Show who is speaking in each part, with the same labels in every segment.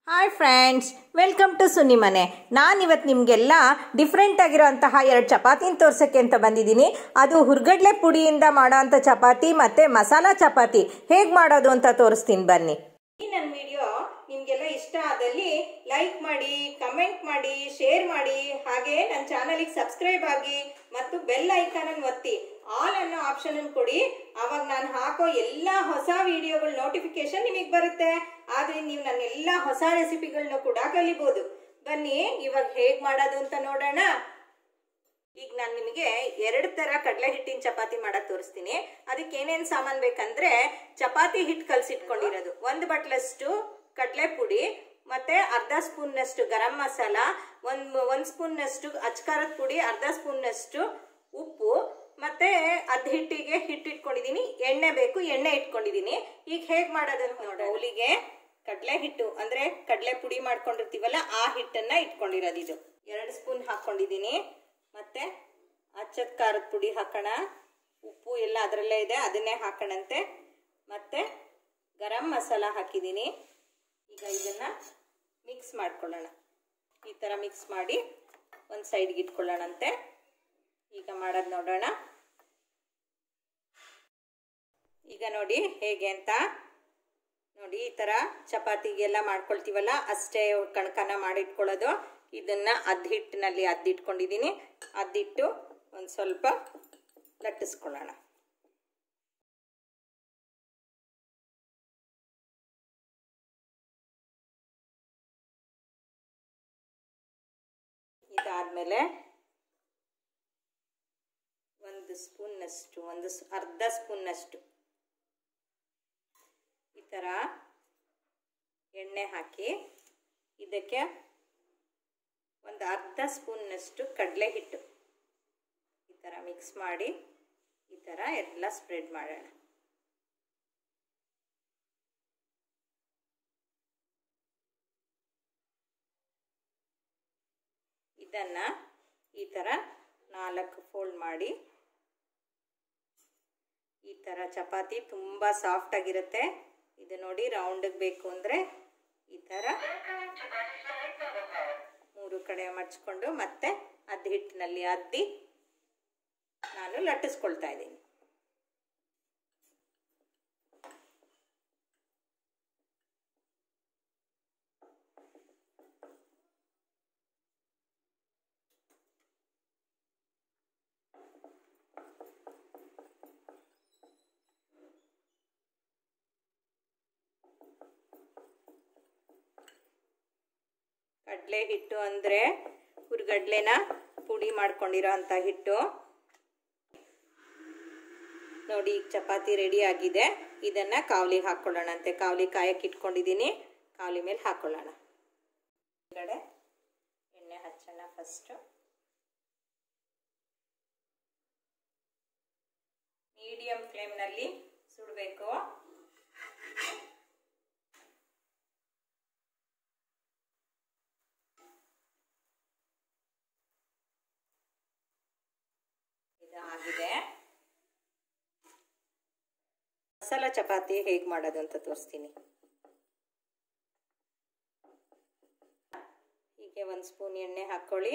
Speaker 1: hi friends welcome to ಸುನ್ನಿ ಮನೆ ನಾನಿವತ್ತು ನಿಮಗೆಲ್ಲ ಡಿಫ್ರೆಂಟ್ ಆಗಿರೋಂತಹ ಎರಡು ಚಪಾತಿನ ತೋರ್ಸೋಕ್ಕೆ ಅಂತ ಬಂದಿದ್ದೀನಿ ಅದು ಹುರ್ಗಡ್ಲೆ ಪುಡಿಯಿಂದ ಮಾಡೋಂಥ ಚಪಾತಿ ಮತ್ತು ಮಸಾಲಾ ಚಪಾತಿ ಹೇಗೆ ಮಾಡೋದು ಅಂತ ತೋರಿಸ್ತೀನಿ ಬನ್ನಿ ಈ ನನ್ನ ವಿಡಿಯೋ ನಿಮಗೆಲ್ಲ ಇಷ್ಟ ಆದಲ್ಲಿ ಲೈಕ್ ಮಾಡಿ ಕಮೆಂಟ್ ಮಾಡಿ ಶೇರ್ ಮಾಡಿ ಹಾಗೆ ನನ್ನ ಚಾನಲಿಗೆ ಸಬ್ಸ್ಕ್ರೈಬ್ ಆಗಿ ಮತ್ತು ಬೆಲ್ ಐಕಾನನ್ನು ಒತ್ತಿ ಆಲ್ ಅನ್ನೋ ಆಪ್ಷನ್ ಕೊಡಿ ಆವಾಗ ನಾನು ಹಾಕೋ ಎಲ್ಲ ಹೊಸ ವಿಡಿಯೋಗಳ ನೋಟಿಫಿಕೇಶನ್ ನಿಮಗೆ ಬರುತ್ತೆ ಆದ್ರೆ ನೀವು ನನ್ನ ಎಲ್ಲ ಹೊಸ ರೆಸಿಪಿಗಳನ್ನ ಕೂಡ ಕಲಿಬೋದು ಬನ್ನಿ ಇವಾಗ ಹೇಗೆ ಮಾಡೋದು ಅಂತ ನೋಡೋಣ ಈಗ ನಾನು ನಿಮಗೆ ಎರಡು ತರ ಕಡಲೆ ಹಿಟ್ಟಿನ ಚಪಾತಿ ಮಾಡಕ್ ತೋರಿಸ್ತೀನಿ ಅದಕ್ಕೆ ಏನೇನು ಸಾಮಾನು ಬೇಕಂದ್ರೆ ಚಪಾತಿ ಹಿಟ್ಟು ಕಲಸಿಟ್ಕೊಂಡಿರೋದು ಒಂದು ಬಟ್ಲಷ್ಟು ಕಡಲೆ ಪುಡಿ ಮತ್ತೆ ಅರ್ಧ ಸ್ಪೂನ್ನಷ್ಟು ಗರಂ ಮಸಾಲ ಒಂದು ಒಂದು ಸ್ಪೂನ್ನಷ್ಟು ಅಚ್ಕಾರದ ಪುಡಿ ಅರ್ಧ ಸ್ಪೂನ್ನಷ್ಟು ಉಪ್ಪು ಮತ್ತೆ ಅದ್ ಹಿಟ್ಟಿಗೆ ಹಿಟ್ಟು ಇಟ್ಕೊಂಡಿದ್ದೀನಿ ಎಣ್ಣೆ ಬೇಕು ಎಣ್ಣೆ ಇಟ್ಕೊಂಡಿದ್ದೀನಿ ಈಗ ಹೇಗೆ ಮಾಡೋದಂತ ನೋಡ ಅವಲಿಗೆ ಕಡಲೆ ಹಿಟ್ಟು ಅಂದ್ರೆ ಕಡಲೆ ಪುಡಿ ಮಾಡ್ಕೊಂಡಿರ್ತೀವಲ್ಲ ಆ ಹಿಟ್ಟನ್ನ ಇಟ್ಕೊಂಡಿರೋದು ಇದು ಎರಡು ಸ್ಪೂನ್ ಹಾಕೊಂಡಿದ್ದೀನಿ ಮತ್ತೆ ಅಚ್ಚದ ಖಾರದ ಪುಡಿ ಹಾಕೋಣ ಉಪ್ಪು ಎಲ್ಲ ಅದರಲ್ಲೇ ಇದೆ ಅದನ್ನೇ ಹಾಕೋಣಂತೆ ಮತ್ತೆ ಗರಂ ಮಸಾಲ ಹಾಕಿದ್ದೀನಿ ಈಗ ಇದನ್ನ ಮಿಕ್ಸ್ ಮಾಡ್ಕೊಳ್ಳೋಣ ಈ ಥರ ಮಿಕ್ಸ್ ಮಾಡಿ ಒಂದು ಸೈಡ್ಗೆ ಇಟ್ಕೊಳ್ಳೋಣಂತೆ ಈಗ ಮಾಡೋದು ನೋಡೋಣ ಈಗ ನೋಡಿ ಹೇಗೆ ಅಂತ ನೋಡಿ ಈ ಥರ ಚಪಾತಿಗೆಲ್ಲ ಮಾಡ್ಕೊಳ್ತೀವಲ್ಲ ಅಷ್ಟೇ ಕಣಕನ ಮಾಡಿಟ್ಕೊಳ್ಳೋದು ಇದನ್ನು ಅದ್ ಹಿಟ್ಟಿನಲ್ಲಿ ಅದ್ದಿಟ್ಕೊಂಡಿದ್ದೀನಿ ಅದ್ದಿಟ್ಟು ಒಂದು ಸ್ವಲ್ಪ ಲಟ್ಟಿಸ್ಕೊಳ್ಳೋಣ ಇದಾದಮೇಲೆ ಒಂದು ಸ್ಪೂನ್ನಷ್ಟು ಒಂದು ಅರ್ಧ ಸ್ಪೂನ್ನಷ್ಟು ಈ ಥರ ಎಣ್ಣೆ ಹಾಕಿ ಇದಕ್ಕೆ ಒಂದು ಅರ್ಧ ಸ್ಪೂನ್ನಷ್ಟು ಕಡಲೆ ಹಿಟ್ಟು ಈ ಥರ ಮಿಕ್ಸ್ ಮಾಡಿ ಈ ಥರ ಎಲ್ಲ ಸ್ಪ್ರೆಡ್ ಮಾಡೋಣ ಇದನ್ನು ಈ ಥರ ನಾಲ್ಕು ಫೋಲ್ಡ್ ಮಾಡಿ ಈ ಥರ ಚಪಾತಿ ತುಂಬ ಸಾಫ್ಟ್ ಆಗಿರುತ್ತೆ ಇದು ನೋಡಿ ರೌಂಡಿಗೆ ಬೇಕು ಅಂದರೆ ಈ ಥರ ಮೂರು ಕಡೆ ಮಡ್ಚ್ಕೊಂಡು ಮತ್ತೆ ಅದ್ ಹಿಟ್ಟಿನಲ್ಲಿ ಅದ್ದಿ ನಾನು ಲಟ್ಟಿಸ್ಕೊಳ್ತಾ ಇದ್ದೀನಿ ಕಡಲೆ ಹಿಟ್ಟು ಅಂದರೆ ಹುರ್ಗಡ್ಲೆನ ಪುಡಿ ಮಾಡ್ಕೊಂಡಿರೋ ಅಂಥ ಹಿಟ್ಟು ನೋಡಿ ಈಗ ಚಪಾತಿ ರೆಡಿ ಆಗಿದೆ ಇದನ್ನು ಕಾವಲಿಗೆ ಹಾಕ್ಕೊಳ್ಳೋಣಂತೆ ಕಾವಲಿ ಕಾಯಕ್ಕೆ ಇಟ್ಕೊಂಡಿದ್ದೀನಿ ಕಾವಲಿ ಮೇಲೆ ಹಾಕ್ಕೊಳ್ಳೋಣ ಕಡೆ ಎಣ್ಣೆ ಹಚ್ಚೋಣ ಫಸ್ಟು ಮೀಡಿಯಂ ಫ್ಲೇಮ್ನಲ್ಲಿ ಸುಡಬೇಕು ಇದು ಆಗಿದೆ ಮಸಾಲ ಚಪಾತಿ ಹೇಗೆ ಮಾಡೋದು ಅಂತ ತೋರಿಸ್ತೀನಿ ಹೀಗೆ ಒಂದು ಸ್ಪೂನ್ ಎಣ್ಣೆ ಹಾಕ್ಕೊಳ್ಳಿ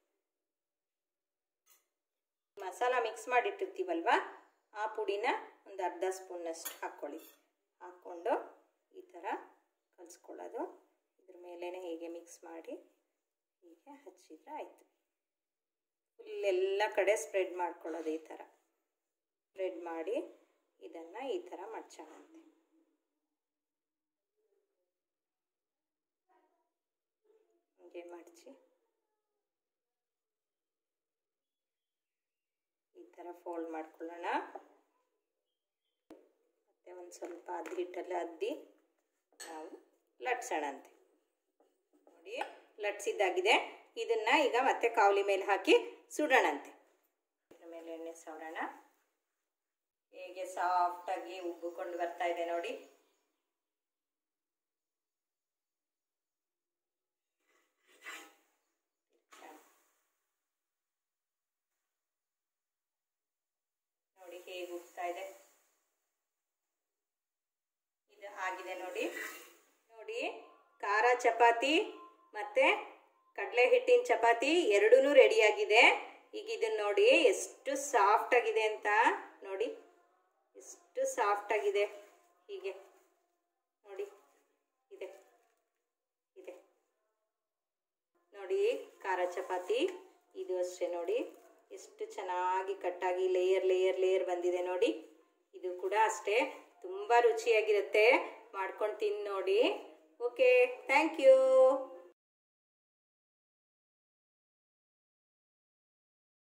Speaker 1: ಮಸಾಲ ಮಿಕ್ಸ್ ಮಾಡಿಟ್ಟಿರ್ತೀವಲ್ವ ಆ ಪುಡಿನ ಒಂದು ಅರ್ಧ ಸ್ಪೂನ್ನಷ್ಟು ಹಾಕ್ಕೊಳ್ಳಿ ಹಾಕ್ಕೊಂಡು ಈ ಥರ ಕಲಿಸ್ಕೊಳ್ಳೋದು ಇದ್ರ ಮೇಲೇ ಹೀಗೆ ಮಿಕ್ಸ್ ಮಾಡಿ ಹೀಗೆ ಹಚ್ಚಿದ್ರೆ ಆಯಿತು ಫುಲ್ ಎಲ್ಲ ಕಡೆ ಸ್ಪ್ರೆಡ್ ಮಾಡ್ಕೊಳ್ಳೋದು ಈ ಥರ ಸ್ಪ್ರೆಡ್ ಮಾಡಿ ಇದನ್ನು ಈ ಥರ ಮಡ್ಚೋಣಂತೆ ಹೀಗೆ ಮಡಚಿ ಈ ಥರ ಫೋಲ್ಡ್ ಮಾಡ್ಕೊಳ್ಳೋಣ ಮತ್ತು ಒಂದು ಸ್ವಲ್ಪ ಅದ್ದಿ ಹಿಟ್ಟಲ್ಲಿ ಅದ್ದಿ ನಾವು ಲಟ್ಸೋಣಂತೆ ನೋಡಿ ಲಟ್ಸಿದ್ದಾಗಿದೆ ಇದನ್ನು ಈಗ ಮತ್ತೆ ಕಾವಲಿ ಮೇಲೆ ಹಾಕಿ ಸುಡೋಣಂತೆ ಇದ್ರ ಮೇಲೆ ಎಣ್ಣೆ ಸವರೋಣ ಹೇಗೆ ಸಾಫ್ಟಾಗಿ ಉಬ್ಬಿಕೊಂಡು ಬರ್ತಾ ಇದೆ ನೋಡಿ ನೋಡಿ ಹೇಗೆ ಉಬ್ತಾ ಇದೆ ಇದು ಆಗಿದೆ ನೋಡಿ ನೋಡಿ ಖಾರ ಚಪಾತಿ ಮತ್ತು ಕಡಲೆ ಹಿಟ್ಟಿನ ಚಪಾತಿ ಎರಡೂ ರೆಡಿಯಾಗಿದೆ ಈಗ ಇದನ್ನ ನೋಡಿ ಎಷ್ಟು ಸಾಫ್ಟ್ ಆಗಿದೆ ಅಂತ ನೋಡಿ ಎಷ್ಟು ಸಾಫ್ಟ್ ಆಗಿದೆ ಹೀಗೆ ನೋಡಿ ಇದೆ ಇದೆ ನೋಡಿ ಖಾರ ಚಪಾತಿ ಇದು ಅಷ್ಟೇ ನೋಡಿ ಎಷ್ಟು ಚೆನ್ನಾಗಿ ಕಟ್ಟಾಗಿ ಲೇಯರ್ ಲೇಯರ್ ಲೇಯರ್ ಬಂದಿದೆ ನೋಡಿ ಇದು ಕೂಡ ಅಷ್ಟೇ ತುಂಬ ರುಚಿಯಾಗಿರುತ್ತೆ ಮಾಡ್ಕೊಂಡು ತಿಂದು ನೋಡಿ ಓಕೆ ಥ್ಯಾಂಕ್ ಯು